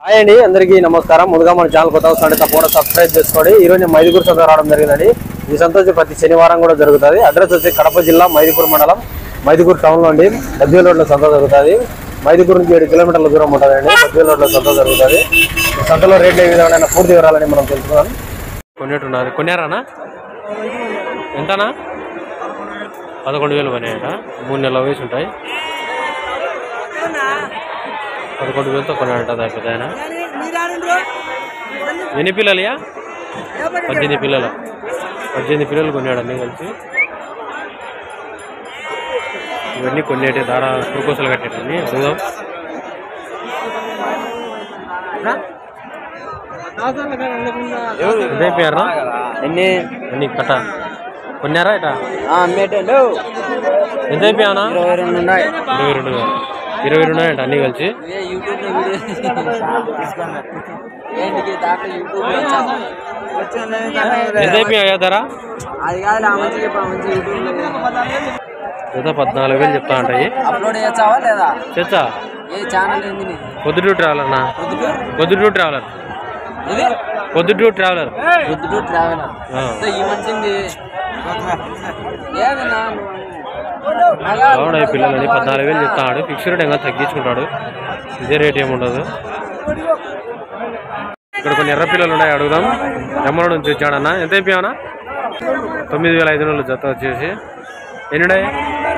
Hi అండి అందరికీ నమస్కారం ముందుగా మన ఛానల్ కొత్త వస్తుంటే తప్పకుండా సబ్స్క్రైబ్ చేసుకోండి ఈ రోజు నేను మైదుగురు సంత రావడం జరిగిందండి ఈ సంత వచ్చి ప్రతి శనివారం కూడా జరుగుతుంది అడ్రస్ వచ్చి కడప జిల్లా మైదుగురు మండలం మైదుగురు టౌన్ లో అండి బద్వేల్ రోడ్ లో సంత జరుగుతుంది మైదుగురు నుంచి ఏడు కిలోమీటర్ల దూరం ఉంటుందండి బద్వేల్ రోడ్ లో సంత జరుగుతుంది ఈ సంతలో రేట్లు ఏ విధమైన పూర్తి వివరాలని మనం తెలుసుకుందాం కొనేట్టున్నారు కొన్నారానా ఎంతనా పదకొండు వేలు కొనేట మూడు నెలల వయసు ఉంటాయి పదకొండు వేలతో కొన్నాడట దాని పెద్ద ఆయన ఎన్ని పిల్లలయా పద్దెనిమిది పిల్లలు పద్దెనిమిది పిల్లలు కొన్నాడు అన్నీ కలిసి ఇవన్నీ కొన్నేటి దారా పురుకోసలు కట్టేటన్ని అడుగుదాం ఇదైపోయారా ఎన్ని ఎన్ని కట్ట కొన్నారా ఇట అమ్మేటండు ఎంత అయిపోయానా ఇరవై రెండు ఉన్నాయి ఇరవై రెండు వేలు ఇరవై రెండు అంట అన్నీ కలిసి యూట్యూబ్ లో వీడియో ఏంటికి దాంట్లో యూట్యూబ్ ఎంత అయిపోయా ధర అది కాదు ఆ మంచి చెప్పు ఆ మంచి యూట్యూబ్ ఏదో పద్నాలుగు వేలు చెప్తా ఉంటాయి అప్లోడ్ చేస్తావా లేదా చచ్చా ఏ ఛానల్ ఏంది నీది పొద్దుటూ ట్రావెలర్ నా పొద్దుటూ పొద్దుటూ ట్రావెలర్ ఇది పొద్దుటూ ట్రావెలర్ పొద్దుటూ ట్రావెలర్ ఆ. ఈ మంచింది ఏమి నా బాగుండే పిల్లలని పద్నాలుగు వేలు చెప్తాడు ఫిక్స్డ్ ఇంకా తగ్గించుకుంటాడు ఇదే రేట్ ఏముండదు ఇక్కడ కొన్ని ఎర్ర పిల్లలు ఉన్నాయి అడుగుదాం ఎమ్మల నుంచి వచ్చాడన్న ఎంత అయిపోయావనా తొమ్మిది వేల ఐదు వందలు జత వచ్చేసి ఎన్ని ఉన్నాయి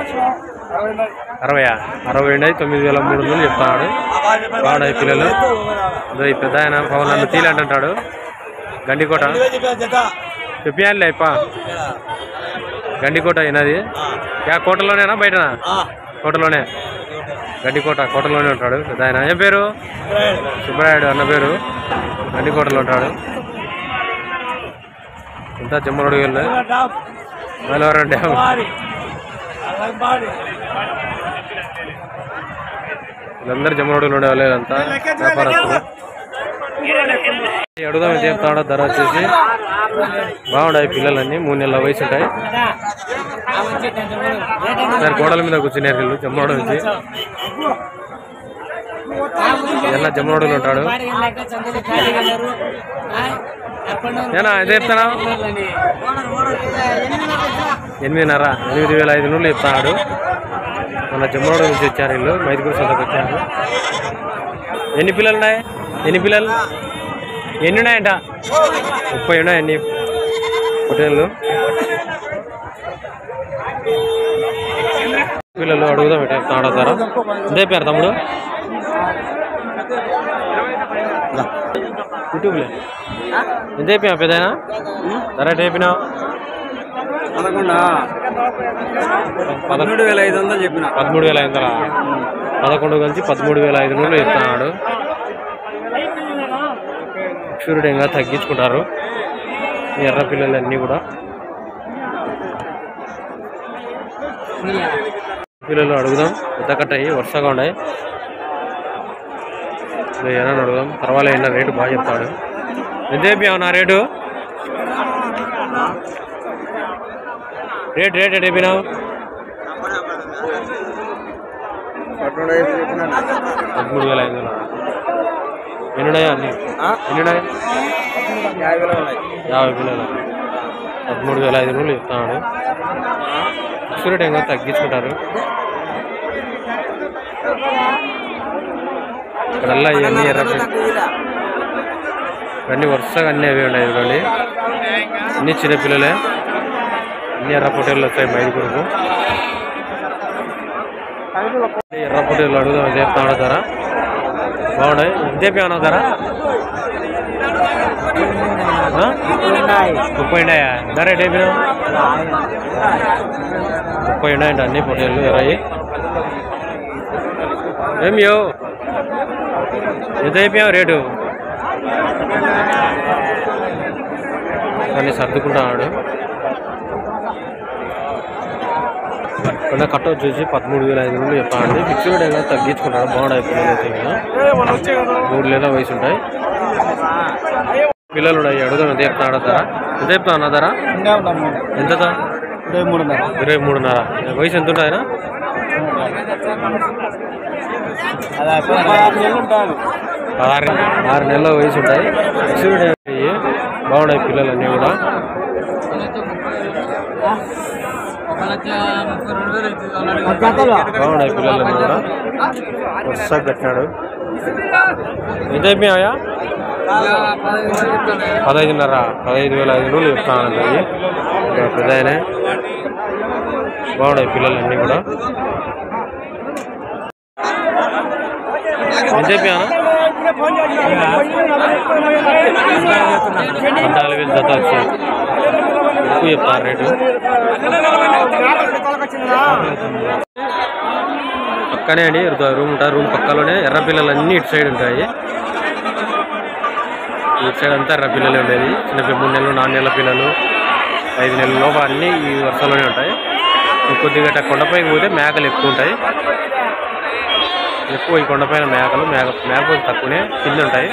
అరవయా అరవై ఉన్నాయి తొమ్మిది వేల మూడు వందలు చెప్తాడు బాగున్నాయి పిల్లలు ఇదో ఈ పెద్ద ఆయన పవన్ నన్ను తీలి అంటుంటాడు గండికోట చెప్పానులే అప్ప గండికోట అయినది యా కోటలోనేనా బయటనా కోటలోనే గడ్డికోట కోటలోనే ఉంటాడు పెద్ద ఆయన ఏం పేరు సుబ్బరాయుడు అన్న పేరు గడ్డికోటలో ఉంటాడు ఇంత జమ్మరోడు వెళ్ళి మైలవరం డ్యామ్ వీళ్ళందరూ జమ్మరోడులో ఉండే వాళ్ళే అంతా వ్యాపారస్తులు అడుగుదాం ఏం చెప్తాడో ధర వచ్చేసి బాగుంటాయి పిల్లలన్నీ మూడు నెలల వయసు ఉంటాయి సార్ గోడల మీద కూర్చున్నారు వీళ్ళు జమ్మరోడు నుంచి ఎలా జమ్మరోడులో ఉంటాడు ఏనా ఇదే చెప్తానా ఎనిమిదిన్నర ఎనిమిది వేల ఐదు నూళ్ళు చెప్తాడు మన జమ్మరోడు నుంచి వచ్చారు వీళ్ళు మైదుగురు సొంతకు వచ్చారు ఎన్ని పిల్లలు ఉన్నాయి ఎన్ని పిల్లలు ఎన్ని ఉన్నాయంట ముప్పై ఉన్నాయి అన్ని హోటళ్ళు పిల్లలు అడుగుదాం ఎట్లా చెప్తాడో ధర ఇదే పేరు తమ్ముడు యూట్యూబ్లే ఎంత అయిపోయావు పెద్దనా ధర ఎట్ అయిపోయినావు పదకొండు వేల ఐదు వందలు చెప్పిన పదమూడు వేల ఐదు వందల పదకొండు కలిసి పదమూడు వేల ఐదు వందలు చెప్తున్నాడు సూర్యుడు ఇంకా తగ్గించుకుంటారు ఈ ఎర్ర పిల్లలు అన్నీ కూడా పిల్లలు అడుగుదాం పెద్ద కట్ట అయ్యి వరుసగా ఉన్నాయి ఇది ఏమన్నా అడుగుదాం పర్వాలేదు అయినా రేటు బాగా చెప్తాడు ఎంత చెప్పావు నా రేటు రేట్ రేట్ ఎట్ చెప్పినావు పదమూడు వేల ఐదు వందలు ఎన్నున్నాయా అన్ని ఎన్నున్నాయి యాభై పిల్లలు పదమూడు వేల ఐదు వందలు చెప్తున్నాడు సూర్యుడు ఇంకా తగ్గించుకుంటారు ఇక్కడల్లా ఇవన్నీ ఎర్ర ఇవన్నీ వరుసగా అన్నీ అవే ఉన్నాయి ఇదిగోండి అన్ని చిన్న పిల్లలే అన్ని ఎర్ర పొట్టేళ్ళు వస్తాయి మైదుగురుకు ఎర్ర పొట్టేళ్ళు అడుగుదాం చెప్తాడు ధర బాగున్నాయి ఇదే పేమన్నా ధర ఆ? ముప్పై ఉన్నాయా ధర ఎటు అయిపోయినావు ముప్పై ఉన్నాయండి అన్ని పొట్టేళ్ళు ఎర్రయి ఏం యో ఎంత అయిపోయావు రేటు కానీ సర్దుకుంటున్నాడు కొన్న కట్ట వచ్చేసి పదమూడు వేల ఐదు వందలు చెప్తానండి ఫిక్స్డ్ ఏమైనా తగ్గించుకుంటాడు బాగున్నాయి పిల్లలు అయితే ఇంకా మూడు నెలల వయసు ఉంటాయి పిల్లలు ఉన్నాయి అడుగుదాం ఎంత చెప్తాడు ధర ఎంత చెప్తాను ధర ఎంత ధర? ఇరవై మూడున్నర ఇరవై మూడున్నర వయసు ఎంత ఉంటాయనా అది అయిపోయి పదహారు నెలలు ఉంటుంది ఆరు ఆరు నెలల వయసు ఉంటాయి ఫిక్స్డ్ అయ్యి బాగున్నాయి పిల్లలన్నీ కూడా బాగున్నాయి పిల్లలన్నీ కూడా వరుసగా కట్టినాడు ఎంత అయిపోయాయా పదహైదున్నర పదహైదు వేల ఐదు రోజులు చెప్తానండి అవి ఇంకా పెద్ద ఆయనే బాగున్నాయి పిల్లలన్నీ కూడా ఎంత అయిపోయానా పద్నాలుగు వేలు జత వచ్చి ఎక్కువ చెప్తారు రేటు పక్కనే అండి రూమ్ ఉంటారు రూమ్ పక్కలోనే ఎర్ర పిల్లలు అన్ని ఇటు సైడ్ ఉంటాయి ఇటు సైడ్ అంతా ఎర్ర పిల్లలే ఉండేది చిన్న పిల్ల- మూడు నెలలు నాలుగు నెలల పిల్లలు ఐదు నెలల లోపు అన్ని ఈ వరుసలోనే ఉంటాయి కొద్దిగా ఇట్లా కొండపైకి పోతే మేకలు ఎక్కువ ఉంటాయి ఎక్కువ ఈ కొండపైన మేకలు మేక మేకపోతే తక్కువనే కింద ఉంటాయి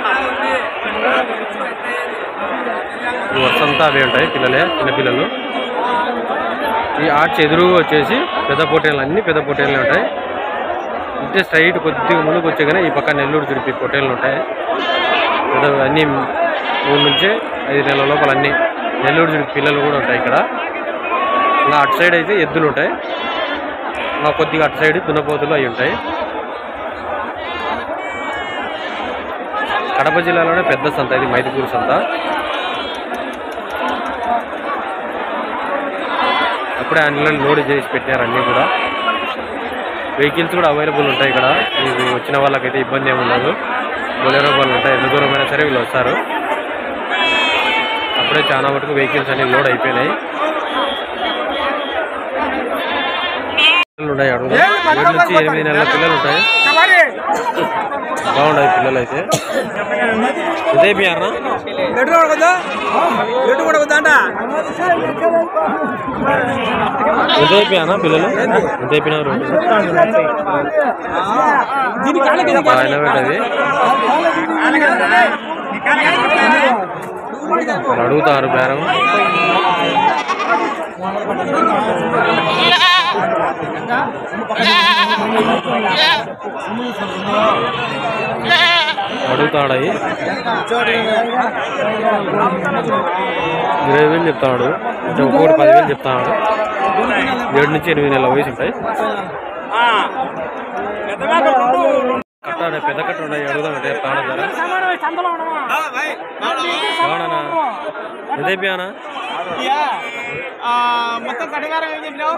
ఈ వరుస అంతా అవే ఉంటాయి పిల్లలే చిన్న పిల్లలు ఈ ఆర్చ్ ఎదురుగా వచ్చేసి పెద్ద పొట్టేలు అన్ని పెద్ద పొట్టేలు ఉంటాయి ఇంటే స్ట్రైట్ కొద్దిగా ముందుకు వచ్చాకనే ఈ పక్క నెల్లూరు తిరిపి పొట్టేలు ఉంటాయి పెద్ద అన్ని మూడు నుంచి ఐదు నెలల లోపల అన్ని నెల్లూరు తిరిపి పిల్లలు కూడా ఉంటాయి ఇక్కడ ఇంకా అటు సైడ్ అయితే ఎద్దులు ఉంటాయి ఇంకా కొద్దిగా అటు సైడ్ దున్నపోతులు అవి ఉంటాయి కడప జిల్లాలోనే పెద్ద సంత ఇది మైదుకూరు సంత అప్పుడే అన్ని లోడ్ చేసి పెట్టారు అన్నీ కూడా వెహికల్స్ కూడా అవైలబుల్ ఉంటాయి ఇక్కడ మీకు వచ్చిన వాళ్ళకైతే ఇబ్బంది ఏమి ఉండదు బొలెరో వాళ్ళు ఉంటాయి ఎంత దూరమైనా సరే వీళ్ళు వస్తారు అప్పుడే చాలా మటుకు వెహికల్స్ అన్ని లోడ్ అయిపోయినాయి పిల్లలు ఉన్నాయి అడుగు ఏడు నుంచి ఎనిమిది నెలల పిల్లలు ఉంటాయి బాగున్నాయి పిల్లలు అయితే ఇదే బియ్యారా ఎటు కొడకదా ఎటు కొడకదా అంట ఎంత అయిపోయానా పిల్లలు ఎంత అయిపోయినారు ఆయన పెట్టది వాళ్ళు అడుగుతారు బేరం అడుగుతాడయి ఇరవై వేలు చెప్తాడు అంటే ఒక్కొక్కటి పదివేలు చెప్తాడు ఏడు నుంచి ఎనిమిది నెలల వయసు ఉంటాయి కట్ట అనే పెద్ద కట్ట ఉన్నాయి అడుగుదాం అంటే తాడ ధర బాగున్నానా ఎంత అయిపోయానా మొత్తం కటగారం ఏం చెప్పినావు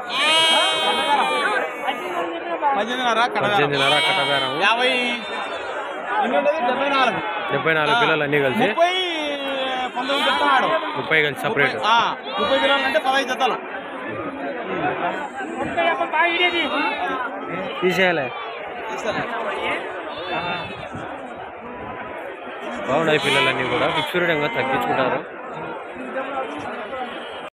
పద్దెనిమిదిన్నర పద్దెనిమిదిన్నర కట్ట బేరం యాభై ఎన్ని ఉండేది డెబ్బై నాలుగు డెబ్బై నాలుగు పిల్లలు అన్నీ కలిసి ముప్పై పంతొమ్మిది చెప్తున్నాడు ముప్పై కలిసి సపరేట్ ఆ, ముప్పై పిల్లలు అంటే పదహైదు జతలు తీసేయాలి బాగున్నాయి పిల్లలన్నీ కూడా ఫిక్స్డ్ తగ్గించుకుంటారు